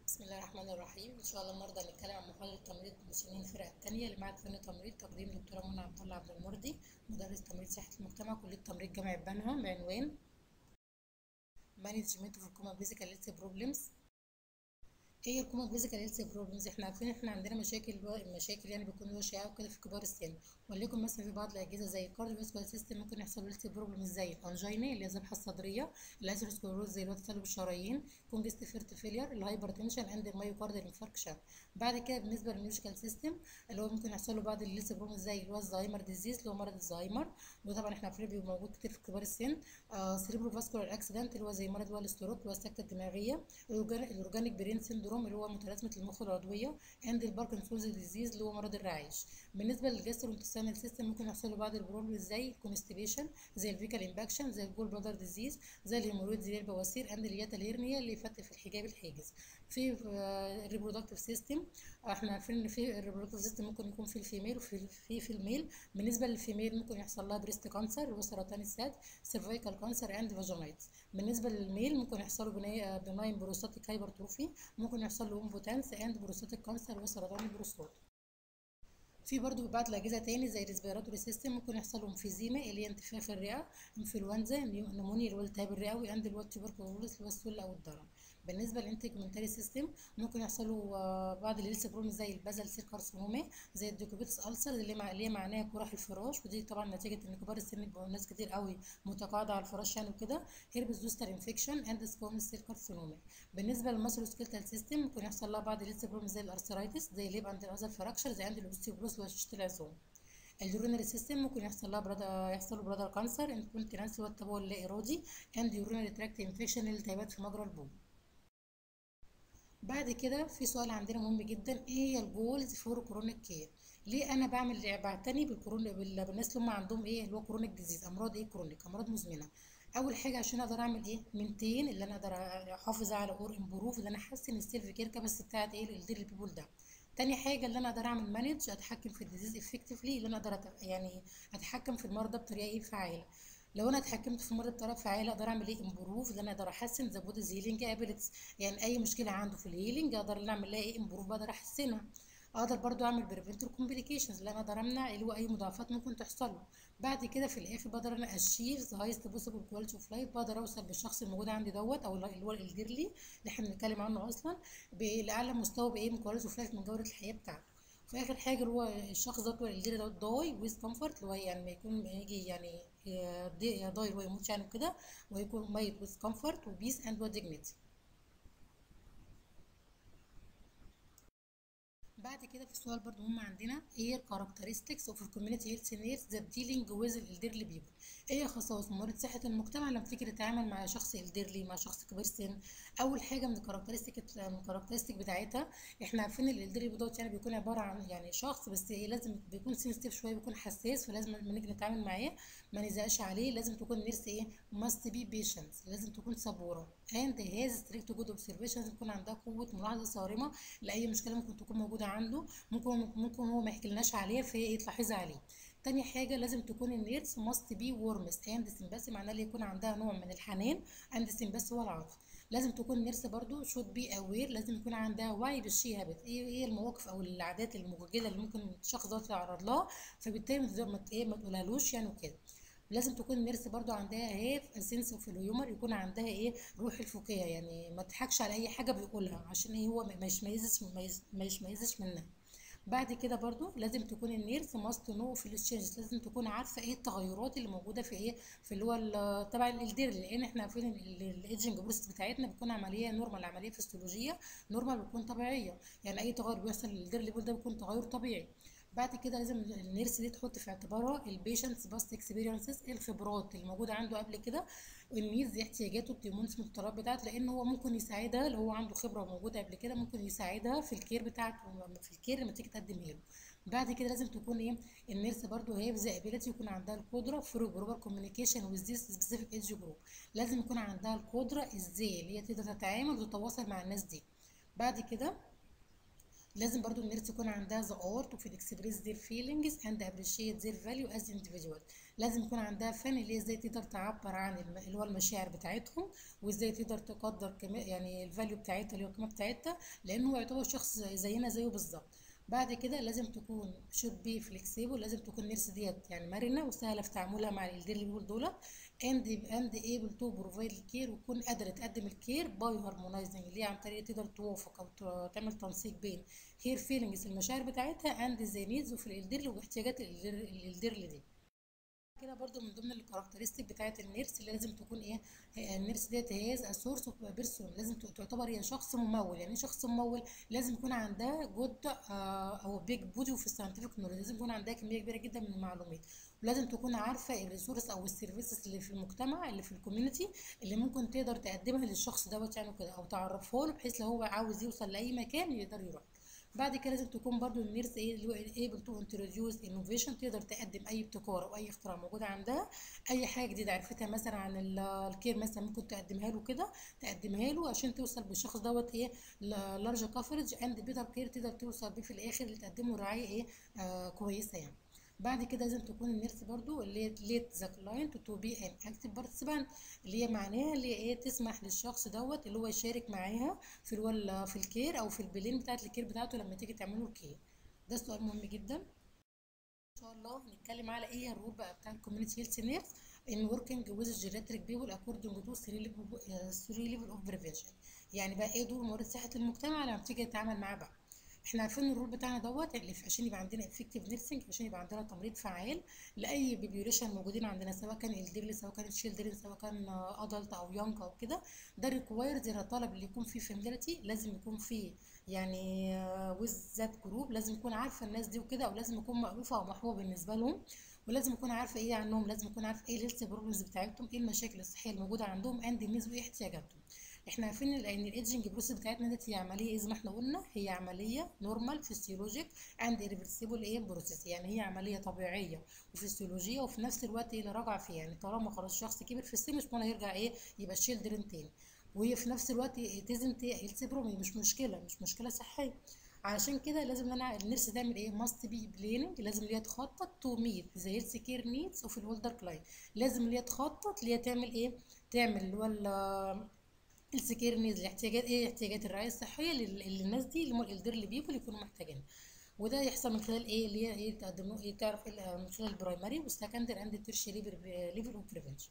بسم الله الرحمن الرحيم ان شاء الله النهارده هنتكلم عن محاضره تمريض مسنين الفرقه الثانيه لمعهد فن تمريض تقديم دكتوره منى عبد الله عبد المرضي مدرس تمريض صحه المجتمع كليه تمريض جامعه بنها بعنوان مانجمنت اوف كومن فيزيكال هيلث بروبلمز ايه الكومن فيزيكال هيلث بروبلمز احنا عارفين احنا عندنا مشاكل مشاكل يعني بيكون له شائعه وكده في كبار السن وليكن مثلا في بعض الاجهزه زي الكارديوفاسكولار سيستم ممكن يحصل هيلث بروبلم زي الانجينا اللي هي الذبحه الصدريه الاسيروسكلروز زي الوقت تسلب الشرايين كونجست فيرت فيلير الهايبرتنشن اند المايوكاردال انفاركشن بعد كده بالنسبه للميوزيكال سيستم اللي هو ممكن يحصل له بعض الهيلث بروبلم زي اللي هو الزهايمر ديزيز اللي هو مرض الزهايمر وطبعا احنا عارفين بيبقى موجود كتير في كبار السن آه سيريبرو فاسكولار اكسيدنت اللي هو زي مرض الستروك اللي هو السكته الدماغيه الاورجانيك برين سيندروم اللي هو متلازمه المخ العضويه اند الباركنسونز ديزيز اللي هو مرض الرعاش بالنسبه للجاسترونتستينال سيستم ممكن يحصل له بعض البروبلم زي الكونستيبيشن زي الفيكال امباكشن زي الجول بلادر ديزيز زي الهيموريد زي البواسير اند الياتا الهرنيا اللي فتق في الحجاب الحاجز في الريبرودكتيف سيستم احنا عارفين ان في الريبرودكتيف سيستم ممكن يكون في الفيميل وفي في في الميل بالنسبه للفيميل ممكن يحصل لها بريست كانسر اللي هو سرطان الثدي سيرفيكال كانسر اند فاجينايتس بالنسبه للميل ممكن يحصل له بناين بروستاتيك هايبرتروفي ممكن يحصل له امبوتنس اند بروستاتيك كانسر وسرطان البروستات في برضو بعض الاجهزه تاني زي الريسبيراتوري سيستم ممكن يحصل له انفيزيما اللي هي انتفاخ الرئه انفلونزا نمونيا اللي هو الالتهاب الرئوي اند اللي هو التوبركلوز اللي هو السل او الضرر بالنسبه للانتجمنتري سيستم ممكن يحصل له بعض الهيلث بروبلم زي البازل سيل كارسينوما زي الديكوبيتس السر اللي مع اللي هي معناها قرح الفراش ودي طبعا نتيجه ان كبار السن بيبقوا ناس كتير قوي متقاعده على الفراش يعني وكده هيربس زوستر انفكشن اند سكومس سيل كارسينوما بالنسبه للماسل سكيلتال سيستم ممكن يحصل لها بعض الهيلث بروبلم زي الارثرايتس زي الليب اند الازل فراكشر زي عند الاوستيوبروس وشاشه العظام اليورينري سيستم ممكن يحصل لها برادة يحصل له برادر كانسر انكونتيننس اللي هو التبول اللا ارادي اند يورينري تراكت انفكشن الالتهابات في مجرى البول بعد كده في سؤال عندنا مهم جدا ايه هي الجولز فور كرونيك كير ليه انا بعمل بعتني بالكورونا بالناس اللي هم عندهم ايه اللي هو كرونيك ديزيز امراض ايه كرونيك امراض مزمنه اول حاجه عشان اقدر اعمل ايه منتين اللي انا اقدر احافظ على اور امبروف اللي انا احسن السيلف كير كاباسيتي بتاعت ايه الديرلي بيبول ده تاني حاجه اللي انا اقدر اعمل مانج اتحكم في الديزيز افكتفلي اللي انا اقدر يعني اتحكم في المرضى بطريقه ايه فعاله لو انا اتحكمت في المرض بطريقه فعاله اقدر اعمل ايه امبروف اللي انا اقدر احسن ذا بوديز هيلينج ابيلتس يعني اي مشكله عنده في الهيلينج اقدر اعمل لها ايه امبروف بقدر احسنها اقدر برضو اعمل بريفنتور كومبليكيشنز اللي انا اقدر امنع اللي هو اي مضاعفات ممكن تحصل له بعد كده في الاخر بقدر انا اشيف ذا هايست بوسيبل كواليتي اوف لايف بقدر اوصل بالشخص الموجود عندي دوت او اللي هو الديرلي اللي احنا بنتكلم عنه اصلا لاعلى مستوى بايه من كواليتي اوف لايف من جوده الحياه بتاعته في اخر حاجه اللي هو الشخص دوت الدير دوت داي ويز كومفورت اللي هو يعني ما يكون يجي يعني داي اللي هو يموت يعني وكده ويكون ميت ويز كومفورت وبيس اند وديجنتي بعد كده في سؤال برضو هم عندنا ايه الكاركترستكس اوف الكوميونتي هيلث نيرس ذات ديلينج ويز الالديرلي بيبل ايه خصائص ممرض صحه المجتمع لما تيجي تتعامل مع شخص الديرلي مع شخص كبير سن اول حاجه من الكاركترستيك من الكاركترستيك بتاعتها احنا عارفين ان الالديرلي دوت يعني بيكون عباره عن يعني شخص بس إيه لازم بيكون سنسيتيف شويه بيكون حساس فلازم لما نيجي نتعامل معاه ما نزقش عليه لازم تكون نيرس ايه ماست بي بيشنس لازم تكون صبوره اند هاز ستريكت جود اوبسرفيشن لازم يكون عندها قوه ملاحظه صارمه لاي مشكله ممكن تكون موجوده عنده ممكن ممكن هو ما يحكيلناش عليها فهي تلاحظها عليه تاني حاجه لازم تكون النيرس ماست بي وورمس اند سمباسي معناه اللي يكون عندها نوع من الحنان اند سمباسي هو العطف لازم تكون النيرس برضو شود بي اوير لازم يكون عندها وعي بالشي هابت ايه ايه المواقف او العادات الموجوده اللي ممكن الشخص ده يتعرض لها فبالتالي ما ايه ما تقولهالوش يعني وكده لازم تكون النيرس برضو عندها هيف سنس اوف الهيومر يكون عندها ايه روح الفكاهه يعني ما تضحكش على اي حاجه بيقولها عشان ايه هو ما يشميزش ما يشميزش منها بعد كده برضو لازم تكون النيرس ماست نو في التشينجز لازم تكون عارفه ايه التغيرات اللي موجوده في ايه في اللي هو تبع الدير لان احنا عارفين الايدجنج بروسس بتاعتنا بتكون عمليه نورمال عمليه فسيولوجيه نورمال بتكون طبيعيه يعني اي تغير بيحصل للدير اللي ده بيكون تغير طبيعي بعد كده لازم النيرس دي تحط في اعتبارها البيشنتس باست اكسبيرينسز الخبرات اللي موجوده عنده قبل كده والنيدز احتياجاته التيمونس المتطلبات بتاعته لان هو ممكن يساعدها لو هو عنده خبره موجوده قبل كده ممكن يساعدها في الكير بتاعته في الكير لما تيجي تقدمها له بعد كده لازم تكون ايه النيرس برضو هي ذا ابيلتي يكون عندها القدره في بروبر كوميونيكيشن وذ ذيس سبيسيفيك ايدج جروب لازم يكون عندها القدره ازاي اللي هي تقدر تتعامل وتتواصل مع الناس دي بعد كده لازم برضو النيرس يكون عندها the art of express their feelings and appreciate their value as individual لازم يكون عندها فن اللي هي ازاي تقدر تعبر عن الم- اللي هو المشاعر بتاعتهم وازاي تقدر تقدر كم يعني الفاليو بتاعتها اللي هو القيمه بتاعتها لانه هو يعتبر شخص زينا زيه بالظبط بعد كده لازم تكون should be flexible لازم تكون نيرس ديت يعني مرنه وسهله في تعاملها مع الالديرلي بيبول دولت and and able to provide الكير وتكون قادره تقدم الكير باي هارمونايزنج اللي هي عن طريق تقدر توافق او ت- تعمل تنسيق بين هير فيلينجز المشاعر بتاعتها and the needs وفي الالديرلي واحتياجات الالديرلي دي كده برضو من ضمن الكاركترستيك بتاعت النيرس اللي لازم تكون ايه هي- النيرس ديت هي سورس اوف بيرسون لازم ت- تعتبر هي شخص ممول يعني ايه شخص ممول لازم يكون عندها جود او بيج بودي في الساينتفك نولج لازم يكون عندها كميه كبيره جدا من المعلومات ولازم تكون عارفه الريسورس او السيرفيسز اللي في المجتمع اللي في الكوميونتي اللي ممكن تقدر تقدمها للشخص دوت يعني كده او تعرفه له بحيث لو هو عاوز يوصل لاي مكان يقدر يروح بعد كده لازم تكون برضو النيرس ايه اللي هو able to introduce innovation تقدر تقدم اي ابتكار او اي اختراع موجود عندها اي حاجه جديده عرفتها مثلا عن ال- الكير مثلا ممكن تقدمها له كده تقدمها له عشان توصل بالشخص دوت ايه لارج كفرج اند بيتر كير تقدر توصل بيه في الاخر اللي تقدمه رعايه ايه آه كويسه يعني بعد كده لازم تكون النيرس برضو اللي هي ليت ذا كلاينت تو بي ان اكتف بارتيسيبانت اللي هي معناها اللي هي ايه تسمح للشخص دوت اللي هو يشارك معاها في اللي هو ال- في الكير او في البلين بتاعت الكير بتاعته لما تيجي تعمله الكير ده سؤال مهم جدا ان شاء الله هنتكلم على ايه الرول بقى بتاع الكوميونتي هيلث نيرس ان وركينج ويز جيرياتريك بيبول اكوردنج تو 3 ليفل اوف بريفنشن يعني بقى ايه دور موارد صحه المجتمع لما بتيجي تتعامل معاه بقى احنا عارفين الرول بتاعنا دوت اللي في- عشان يبقى عندنا افكتيف نيرسينج عشان يبقى عندنا تمريض فعال لاي بيبيوليشن موجودين عندنا سواء كان الديرلي سواء كان تشيلدرن سواء كان ادلت او يونج او كده ده ريكوايرز ان الطالب اللي يكون فيه فاميلاريتي لازم يكون فيه يعني ويز ذات جروب لازم يكون عارفه الناس دي وكده او لازم يكون مألوفه او محبوبه بالنسبه لهم ولازم يكون عارفه ايه عنهم لازم يكون عارف ايه الهيلث بروبلمز بتاعتهم ايه المشاكل الصحيه الموجوده عندهم اند الناس وايه احتياجاتهم احنا عارفين ان الايدجنج بروسيس بتاعتنا ديت هي عمليه زي ما احنا قلنا هي عمليه نورمال فيسيولوجيك اند ريفرسيبل ايه بروسيس يعني هي عمليه طبيعيه وفسيولوجيه وفي نفس الوقت ايه اللي راجعه فيها يعني طالما خلاص شخص كبر في السن مش معنى يرجع ايه يبقى تشيلدرن تاني وهي في نفس الوقت تزنت هيلث بروبلم مش مشكله مش مشكله صحيه علشان كده لازم ان انا النيرس تعمل ايه ماست بي بلاننج لازم اللي هي تخطط تو ميت ذا هيلث كير نيدز اوف الولدر كلاين لازم اللي هي تخطط اللي هي تعمل ايه تعمل اللي هو ال- السكير نيدز الاحتياجات ايه احتياجات الرعايه الصحيه لل- للناس دي اللي هم الالدرلي بيبول يكونوا محتاجينها وده يحصل من خلال ايه اللي هي ايه تقدم له ايه تعرف إيه من خلال البرايمري والسكندري اند الترشري ليفل اوف بريفنشن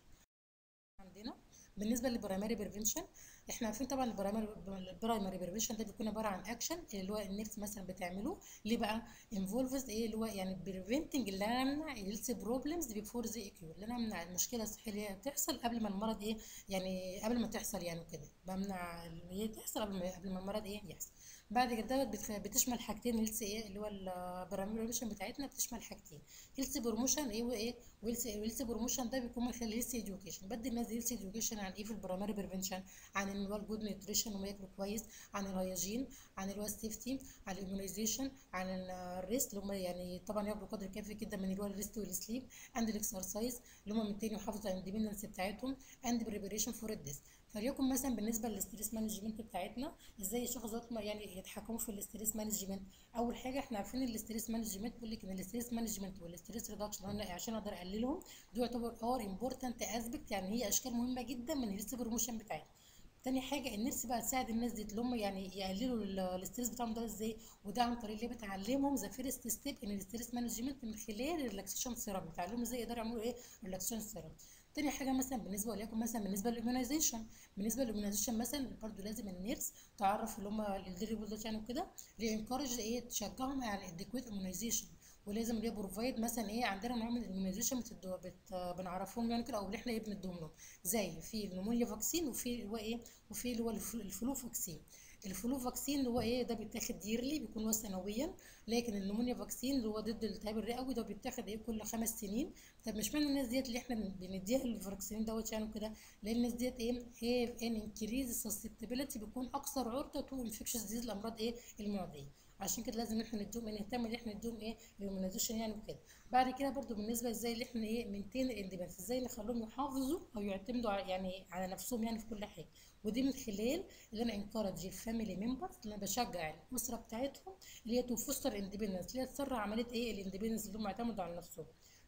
عندنا بالنسبه للبرايمري بريفنشن احنا عارفين طبعا البرايمري البرايمري بريفنشن ده بيكون عباره عن اكشن اللي هو النيرس مثلا بتعمله ليه بقى انفولفز ايه اللي هو يعني بريفنتنج اللي انا امنع الهيلث بروبلمز بيفور ذا اكيور اللي انا امنع المشكله الصحيه اللي هي تحصل قبل ما المرض ايه يعني قبل ما تحصل يعني كده بمنع اللي هي تحصل قبل ما قبل ما المرض ايه يحصل بعد كده بتخ- بتشمل حاجتين هيلث ايه اللي هو البراميشن بتاعتنا بتشمل حاجتين هيلث بروموشن ايه وايه وهيلث بروموشن ده بيكون من خلال هيلث اديوكيشن بدي الناس هيلث اديوكيشن عن ايه في البرامري بريفنشن عن اللي هو الجود نيوتريشن وما ياكلوا كويس عن الهيجين عن اللي هو السيفتي عن الاميونيزيشن عن الريست اللي هم يعني طبعا ياخدوا قدر كافي جدا من اللي هو الريست والسليب اند الاكسرسايز اللي هم من تاني يحافظوا على الاندبندنس بتاعتهم اند بريبريشن فور الديس فليكن مثلا بالنسبه للستريس مانجمنت بتاعتنا ازاي الشخص دوت ما يعني يتحكموا في الاستريس مانجمنت اول حاجه احنا عارفين الاستريس مانجمنت بيقول لك ان الاستريس مانجمنت والاستريس ريدكشن عشان اقدر اقللهم دول يعتبر ار امبورتنت اسبكت يعني هي اشكال مهمه جدا من الهيلث بروموشن بتاعتنا تاني حاجه النفس بقى تساعد الناس دي اللي هم يعني يقللوا ال- الاستريس بتاعهم ده ازاي وده عن طريق اللي بتعلمهم ذا فيرست ستيب ان الاستريس مانجمنت من خلال الريلاكسيشن سيرم بتعلمهم ازاي يقدروا يعملوا ايه ريلاكسيشن سيرم تاني حاجه مثلا بالنسبه وليكن مثلا بالنسبه للاميونيزيشن بالنسبه للاميونيزيشن مثلا برضو لازم النيرس تعرف اللي هم الديريبل ده يعني وكده لانكارج ايه تشجعهم على الادكويت اميونيزيشن ولازم اللي بروفايد مثلا ايه عندنا نوع من الاميونيزيشن بتدو بت بنعرفهم يعني كده او اللي احنا ايه بنديهم لهم زي في النمونيا فاكسين وفي اللي هو ايه وفي اللي هو الفلو الفلو فاكسين الفلو فاكسين اللي هو ايه ده بيتاخد ييرلي بيكون هو سنويا لكن النمونيا فاكسين اللي هو ضد الالتهاب الرئوي ده بيتاخد ايه كل خمس سنين طب مش معنى الناس ديت اللي احنا بنديها الفاكسين دوت يعني كده لان الناس ديت ايه هي ان انكريز سسبتبيليتي بيكون اكثر عرضه تو انفكشن ديزيز الامراض ايه المعديه عشان كده لازم احنا نديهم نهتم ان احنا نديهم ايه الاميونيزيشن يعني وكده بعد كده برضو بالنسبه ازاي اللي احنا ايه مينتين الاندبندنس ازاي نخليهم يحافظوا او يعتمدوا على يعني على نفسهم يعني في كل حاجه ودي من خلال اللي انا انكرج الفاميلي ممبرز اللي انا بشجع الاسره بتاعتهم اللي هي تفوستر اندبندنس اللي هي تسرع عمليه ايه الاندبندنس اللي هم يعتمدوا على نفسهم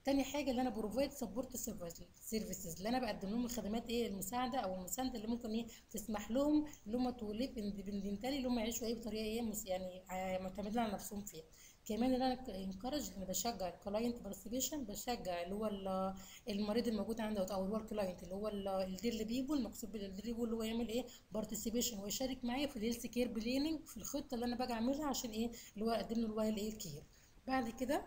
تاني حاجه اللي انا بروفايد سبورت سيرفيسز اللي انا بقدم لهم الخدمات ايه المساعده او المسانده اللي ممكن ايه تسمح لهم اللي هم تو ليف اندبندنتالي اللي هم يعيشوا ايه بطريقه ايه مس- يعني ع- معتمدين على نفسهم فيها كمان اللي انا انكرج ان بشجع الكلاينت بارتيسيبيشن بشجع اللي هو ال- المريض الموجود عندي او اللي هو الكلاينت اللي هو الدير بيبول المقصود بالدير بيبول اللي هو يعمل ايه بارتيسيبيشن ويشارك معايا في الهيلث كير بلاننج في الخطه اللي انا باجي اعملها عشان ايه اللي هو اقدم له اللي هو الايه الكير بعد كده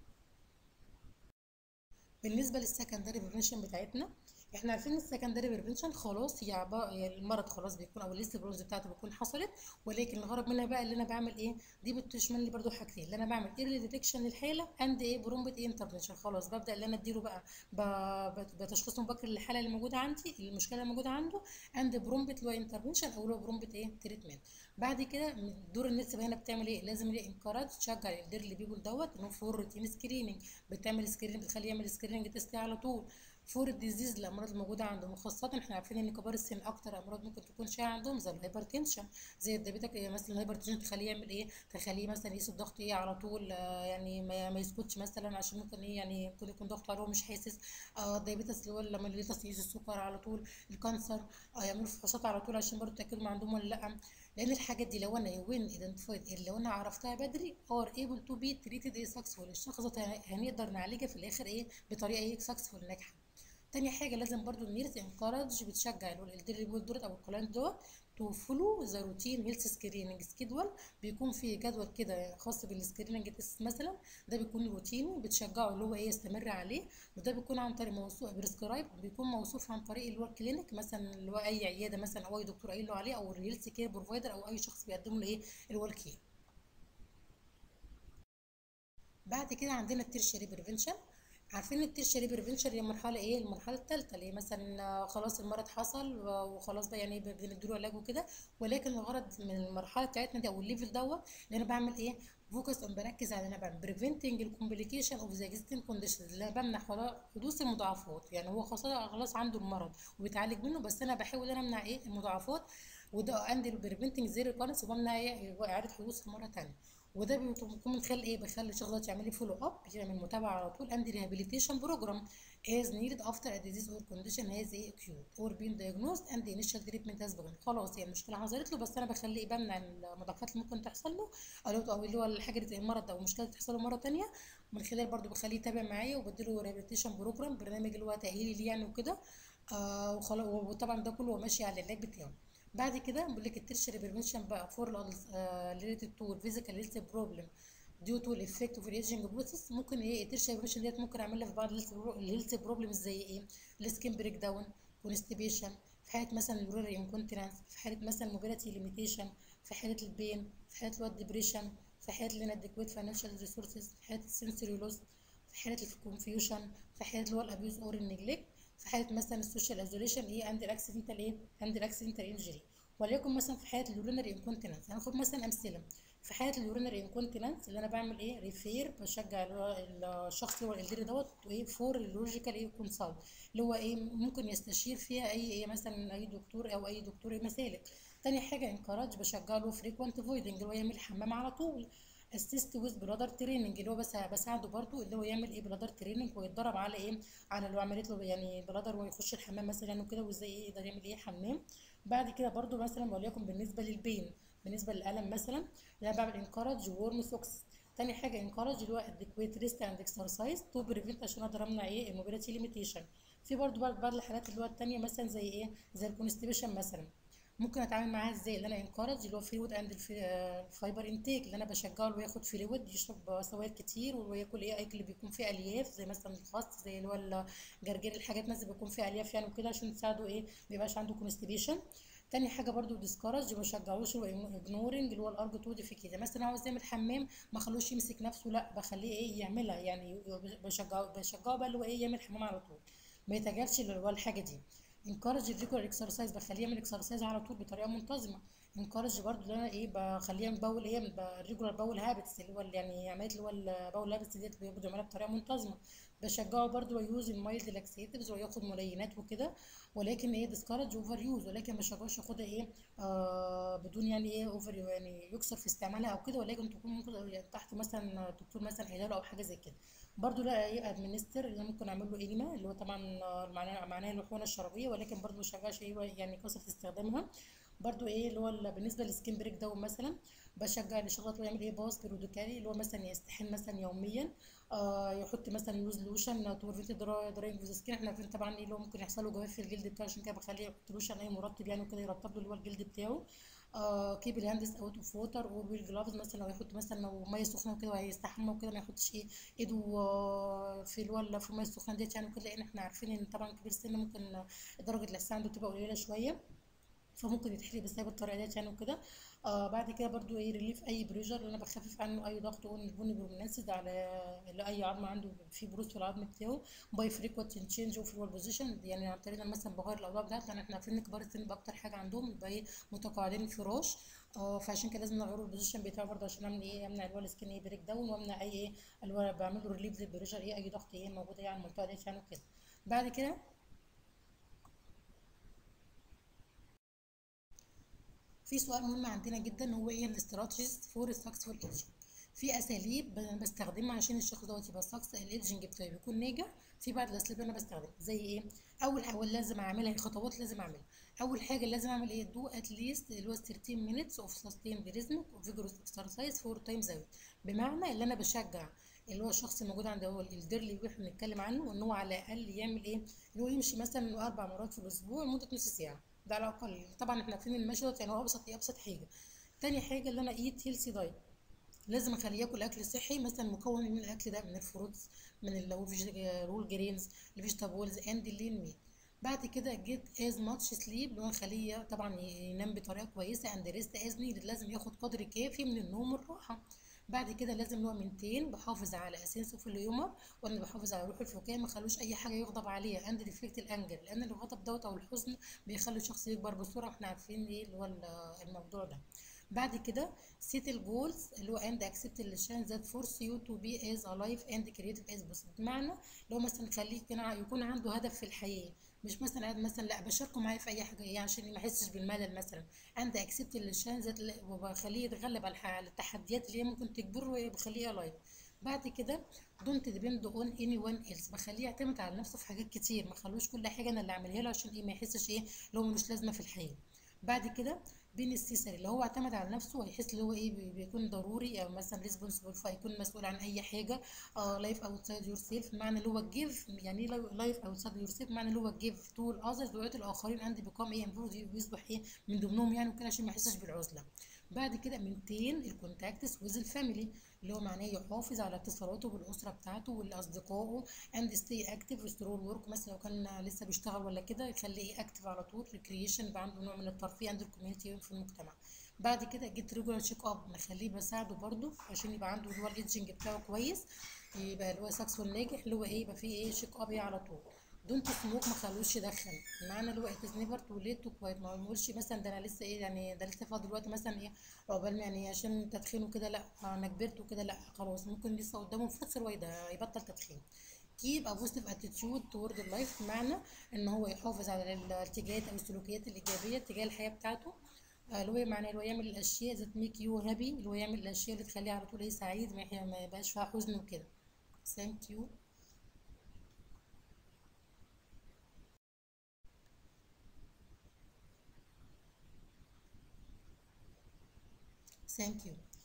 بالنسبه للسكندري بريفنشن بتاعتنا احنا عارفين ان السكندري بريفنشن خلاص هي عباره هي المرض خلاص بيكون او الليست بروز بتاعته بتكون حصلت ولكن الغرض منها بقى اللي انا بعمل ايه دي بتشمل لي برضو حاجتين اللي انا بعمل ايرلي ديتكشن للحاله اند ايه برومبت ايه انترفنشن خلاص ببدا اللي انا اديله بقى ب- ب- بتشخيص مبكر للحاله اللي موجوده عندي المشكله اللي موجوده عنده اند برومبت اللي هو انترفنشن او اللي هو برومبت ايه تريتمنت بعد كده دور النسبه هنا بتعمل ايه لازم ليه انكارج تشجع الدير اللي بيقول دوت انه فور روتين سكريننج بتعمل سكريننج بتخليه يعمل سكريننج تيست على طول فور الديزيز الامراض الموجوده عندهم وخاصه احنا عارفين ان كبار السن اكتر امراض ممكن تكون شائعه عندهم زي الهايبرتنشن زي الدايبيتك مثلا الهايبرتنشن تخليه يعمل ايه تخليه مثلا يقيس الضغط ايه على طول آه يعني ما, ما يسكتش مثلا عشان ممكن ايه يعني ممكن يكون ضغطه عالي وهو مش حاسس آه الدايبيتس اللي هو لما الليتس يقيس السكر على طول الكانسر آه يعملوا فحوصات على طول عشان برضه يتاكدوا ما عندهم ولا لا لان الحاجات دي لو انا وين ايدنتيفايد لو انا عرفتها بدري اور ايبل تو بي تريتد ايه سكسفول الشخص ده هنقدر نعالجها في الاخر ايه بطريقه ايه سكسفول ناجحه تاني حاجة لازم برضو النيرس انكارج بتشجع الديلي بول دولت او الكلاينت دوت تو فولو ذا روتين هيلث سكريننج سكيدول بيكون في جدول كده خاص بالسكريننج تيست مثلا ده بيكون روتيني بتشجعه اللي هو ايه يستمر عليه وده بيكون عن طريق موثوق بريسكرايب بيكون موصوف عن طريق اللي هو الكلينيك مثلا اللي هو اي عياده مثلا او اي دكتور قايل له عليه او الهيلث كير بروفايدر او اي شخص بيقدم له ايه اللي هو الكير بعد كده عندنا التيرشري بريفنشن عارفين التيرشري بريفنشن هي المرحله ايه المرحله الثالثه اللي هي مثلا آه، خلاص المرض حصل و- وخلاص بقى يعني بنديله علاج وكده ولكن الغرض من المرحله بتاعتنا دي او الليفل دوت اللي انا بعمل ايه فوكس اون بركز على ان انا بعمل بريفنتنج الكومبليكيشن اوف ذا اكزيستنج كونديشنز اللي انا بمنع خلاص حدوث المضاعفات يعني هو خلاص خلاص عنده المرض وبيتعالج منه بس انا بحاول ان انا امنع ايه المضاعفات وده عندي البريفنتنج زي ريكارنس وبمنع ايه اعاده حدوثها مره ثانيه وده بيكون من خلال ايه بيخلي الشخص ده يعمل لي فولو اب يعمل متابعه على طول اند ريهابيليتيشن بروجرام as needed after a disease or condition has a acute or been diagnosed and the initial treatment has begun خلاص يعني المشكله حصلت له بس انا بخليه إيه؟ بمنع المضاعفات اللي ممكن تحصل له او او اللي هو الحاجه اللي زي المرض او المشكله اللي تحصل له مره تانية من خلال برضو بخليه يتابع معايا وبديله ريهابيليتيشن بروجرام برنامج اللي هو تاهيلي ليه يعني وكده آه وخلاص وطبعا ده كله هو ماشي على العلاج بتاعه بعد كده بقول لك الترشري بريفنشن بقى فور ريليتد تو الفيزيكال هيلث بروبلم ديو تو الافكت اوف الايجنج بروسيس ممكن ايه الترشري بريفنشن ديت ممكن اعملها في بعض الهيلث بروبلمز زي ايه السكين بريك داون كونستيبيشن في حاله مثلا اليورينري انكونتيننس في حاله مثلا موبيليتي ليميتيشن في حاله البين في حاله الواد ديبريشن في حاله الانادكويت فاينانشال ريسورسز في حاله السنسوري لوس في حاله الكونفيوجن في حاله اللي هو الابيوز اور النجلكت في حاله مثلا السوشيال ايزوليشن ايه عند الاكسيدنتال ايه عند الاكسيدنتال انجري وليكن مثلا في حاله اليورينري انكونتيننس هناخد مثلا امثله في حاله اليورينري انكونتيننس اللي انا بعمل ايه ريفير بشجع اللي هو الشخص اللي هو الالديري دوت ايه فور اللوجيكال ايه كونسالت اللي هو ايه ممكن يستشير فيها اي ايه مثلا اي دكتور او اي دكتور إيه مسالك تاني حاجه انكراج بشجع له فريكوانت فويدنج اللي هو يعمل حمام على طول اسيست ويز بلادر تريننج اللي هو بس بساعده برضو اللي هو يعمل ايه بلادر تريننج ويتدرب على ايه على اللي هو عملت له يعني بلادر ويخش الحمام مثلا وكده وازاي ايه يقدر يعمل ايه حمام بعد كده برضو مثلا وليكن بالنسبه للبين بالنسبه للالم مثلا اللي انا بعمل انكراج وورم سوكس تاني حاجه انكراج اللي هو ادكويت ريست اند اكسرسايز تو بريفنت عشان اقدر امنع ايه الموبيليتي ليميتيشن في برضو بعض بعض الحالات اللي هو التانية مثلا زي ايه زي الكونستيبيشن مثلا ممكن اتعامل معاها ازاي اللي انا انكارج اللي هو فلويد اند الفايبر انتيك اللي انا بشجعه اللي هو ياخد فلويد يشرب سوائل كتير وياكل ايه اكل بيكون فيه الياف زي مثلا الخس زي اللي هو الجرجير الحاجات مثلا بيكون فيها الياف يعني وكده عشان تساعده ايه ميبقاش عنده كونستيبيشن تاني حاجه برضو ديسكارج ما بشجعوش اللي هو اجنورنج اللي هو الارج تو كده مثلا عاوز يعمل حمام ما خلوش يمسك نفسه لا بخليه ايه يعملها يعني بشجعه بشجعه بقى اللي هو ايه يعمل حمام على طول ما يتجاهلش اللي هو الحاجه دي انكارج الريجولار اكسرسايز بخليه يعمل اكسرسايز على طول بطريقه منتظمه انكارج برضو ان انا ايه بخليها بقول ايه الريجولار باول هابتس اللي هو ال- يعني عمليه اللي هو الباول هابتس ديت بيقعدوا يعملها بطريقه منتظمه بشجعه برضو يوز المايلد لاكسيتيفز وياخد ملينات وكده ولكن ايه ديسكارج اوفر يوز ولكن ما بشجعوش ياخدها ايه آه بدون يعني ايه اوفر يعني يكسر في استعمالها او كده ولكن تكون ممكن يعني تحت مثلا دكتور مثلا قايله له او حاجه زي كده برضو لا ايه ادمنستر اللي ممكن اعمل له انيما اللي هو طبعا آه، معناه معناه اللحونه الشرابيه ولكن برضو ما بشجعش ايه يعني كثره استخدامها برضو ايه اللي هو ال- بالنسبه للسكين بريك داون مثلا بشجع اللي شغال يعمل ايه باص برودوكالي اللي هو مثلا يستحم مثلا يوميا آه يحط مثلا يوز لوشن تو بريفنت دراينج فيز سكين احنا عارفين طبعا ايه اللي هو ممكن يحصل له جفاف في الجلد بتاعه عشان كده بخليه يحط لوشن اي مرطب يعني وكده يرطب له اللي هو الجلد بتاعه آه كيب الهاندز اوت اوف ووتر اور بالجلافز مثلا لو يحط مثلا لو ميه سخنه وكده وهيستحمى وكده ما يحطش ايه ايده آه، في اللي هو في الميه السخنه ديت يعني وكده لان احنا عارفين ان طبعا كبير السن ممكن درجه الاحساس عنده تبقى قليله شويه فممكن يتحلي بسبب الطريقه ديت يعني وكده آه بعد كده برضو ايه ريليف اي بريشر اللي انا بخفف عنه اي ضغط اون البوني برومنسد على لاي عظم عنده في بروز في العظم بتاعه باي فريكوت تشينج اوف الوال بوزيشن يعني عن طريق إن أنا مثلا بغير الاوضاع بتاعتي لان احنا عارفين ان كبار السن بقى اكتر حاجه عندهم يبقى ايه متقاعدين الفراش آه فعشان كده لازم نغير البوزيشن بتاعه برضه عشان اعمل ايه امنع اللي هو السكين ايه بريك داون وامنع اي ايه اللي هو بعمل له ريليف للبريشر ايه اي ضغط ايه موجود ايه على المنطقه ديت يعني وكده بعد كده في سؤال مهم عندنا جدا هو ايه الاستراتيجيز فور سكسسفول ايدجنج في اساليب ب- بستخدمها عشان الشخص دوت يبقى سكس الايدجنج بتاعي بيكون ناجح في بعض الاساليب اللي انا بستخدمها زي ايه اول حاجه لازم اعملها هي خطوات لازم اعملها اول حاجه لازم اعمل ايه دو ات ليست اللي هو 13 minutes اوف sustained rhythmic وفيجورس اكسرسايز فور تايمز اوت بمعنى اللي انا بشجع اللي هو الشخص الموجود عند هو الديرلي اللي احنا بنتكلم عنه ان هو على الاقل يعمل ايه ان هو يمشي مثلا اربع مرات في الاسبوع لمده نص ساعه ده على الاقل طبعا احنا عارفين المشي دوت يعني هو ابسط ابسط حاجه تاني حاجه اللي انا ايت هيلثي دايت لازم اخليه ياكل اكل صحي مثلا مكون من الاكل ده من الفروتس من اللي هو رول جرينز الفيجيتابلز اند اللين ميت بعد كده جيت از ماتش سليب اللي هو نخليه طبعا ينام بطريقه كويسه اند ريست از نيدد لازم ياخد قدر كافي من النوم والراحه بعد كده لازم اللي هو منتين بحافظ على اسنسه في اليومر وانا بحافظ على روح الفكاهه ما خلوش اي حاجه يغضب عليها اند ديفليكت الانجر لان الغضب دوت او الحزن بيخلي الشخص يكبر بسرعه احنا عارفين ايه اللي هو الموضوع ده بعد كده set الجولز اللي هو and accept الشان that force you to be as alive and creative as possible بمعنى لو مثلا خليك كده يكون عنده هدف في الحياة مش مثلا قاعد مثلا لا بشاركه معايا في اي حاجه يعني عشان ما يحسش بالملل مثلا and accept الشان that وبخليه يتغلب على الح- على التحديات اللي هي ممكن تجبره وبخليه alive بعد كده دونت ديبند اون اني ون ايلس بخليه يعتمد على نفسه في حاجات كتير ما خلوش كل حاجه انا اللي اعملها له عشان ايه ما يحسش ايه لو ملوش لازمه في الحياه بعد كده بين السيسري اللي هو اعتمد على نفسه ويحس اللي هو ايه بي- بيكون ضروري او مثلا ريسبونسبل فيكون مسؤول عن اي حاجه لايف اوتسايد يور سيلف معنى اللي هو جيف يعني ايه لايف اوتسايد يور سيلف معنى اللي هو جيف تو الاذرز ويعطي الاخرين اند بيكام ايه المفروض يصبح ايه من ضمنهم يعني وكده عشان ما يحسش بالعزله بعد كده منتين الكونتاكتس ويز الفاميلي اللي هو معناه يحافظ على اتصالاته بالاسره بتاعته والاصدقائه اند ستي اكتف ريستورول ورك مثلا لو كان لسه بيشتغل ولا كده يخليه اكتف على طول ريكريشن يبقى عنده نوع من الترفيه عند الكوميونتي في المجتمع بعد كده جيت ريجولار تشيك اب نخليه بساعده برده عشان يبقى عنده اللي هو الايدجنج بتاعه كويس يبقى اللي هو سكسفول ناجح اللي هو ايه يبقى فيه ايه شيك اب ايه على طول دونت سموك ما خلوش يدخن معنى اللي هو اتس نيفر تو ليت تو كويت ما نقولش مثلا ده انا لسه ايه يعني ده لسه فاضل دلوقتي مثلا ايه عقبال ما يعني عشان تدخين وكده لا انا كبرت وكده لا خلاص ممكن لسه قدامه فرصه الوقت ده يبطل تدخين كيب ا بوزيتيف اتيتيود تورد اللايف بمعنى ان هو يحافظ على الاتجاهات او السلوكيات الايجابيه تجاه الحياه بتاعته آه، اللي هو معناه اللي هو يعمل الاشياء ذات ميك يو هابي اللي هو يعمل الاشياء اللي تخليه على طول ايه سعيد ما يح- ما يبقاش فيها حزن وكده ثانك يو ثانك يو